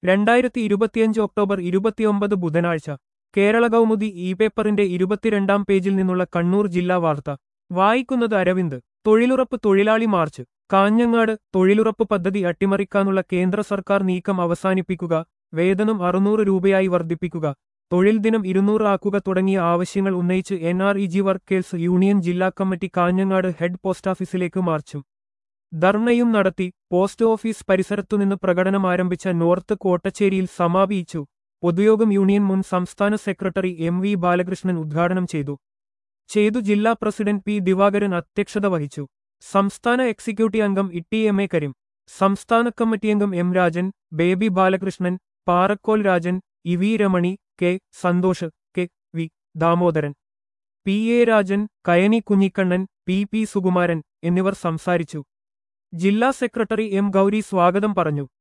രണ്ടായിരത്തി ഇരുപത്തിയഞ്ച് ഒക്ടോബർ ഇരുപത്തിയൊമ്പത് ബുധനാഴ്ച കേരള കൗമുദി ഇ പേപ്പറിന്റെ ഇരുപത്തിരണ്ടാം പേജിൽ നിന്നുള്ള കണ്ണൂർ ജില്ലാ വാർത്ത വായിക്കുന്നത് അരവിന്ദ് തൊഴിലുറപ്പ് തൊഴിലാളി മാർച്ച് കാഞ്ഞങ്ങാട് തൊഴിലുറപ്പ് പദ്ധതി അട്ടിമറിക്കാനുള്ള കേന്ദ്ര സർക്കാർ നീക്കം അവസാനിപ്പിക്കുക വേതനം അറുന്നൂറ് രൂപയായി വർദ്ധിപ്പിക്കുക തൊഴിൽ ദിനം ഇരുന്നൂറ് ആക്കുക തുടങ്ങിയ ആവശ്യങ്ങൾ ഉന്നയിച്ച് N R E G workers union ജില്ലാ കമ്മിറ്റി കാഞ്ഞങ്ങാട് ഹെഡ് പോസ്റ്റാഫീസിലേക്ക് മാർച്ചും ധർണയും നടത്തി പോസ്റ്റ് ഓഫീസ് പരിസരത്തുനിന്ന് പ്രകടനം ആരംഭിച്ച നോർത്ത് കോട്ടച്ചേരിയിൽ സമാപിച്ചു പൊതുയോഗം യൂണിയൻ മുൻ സംസ്ഥാന സെക്രട്ടറി എം വി ബാലകൃഷ്ണൻ ഉദ്ഘാടനം ചെയ്തു ചെയ്തു ജില്ലാ പ്രസിഡന്റ് പി ദിവാകരൻ അധ്യക്ഷത വഹിച്ചു സംസ്ഥാന എക്സിക്യൂട്ടീവ് അംഗം ഇട്ടി എം എ കരീം സംസ്ഥാന കമ്മിറ്റി അംഗം M Rajan Baby Balakrishnan Parakkol Rajan E V Ramani K Santhosh K V Damodaran P A Rajan Kayani Kunhikannan P P Sukumaran എന്നിവർ സംസാരിച്ചു ജില്ലാ സെക്രട്ടറി എം ഗൗരി സ്വാഗതം പറഞ്ഞു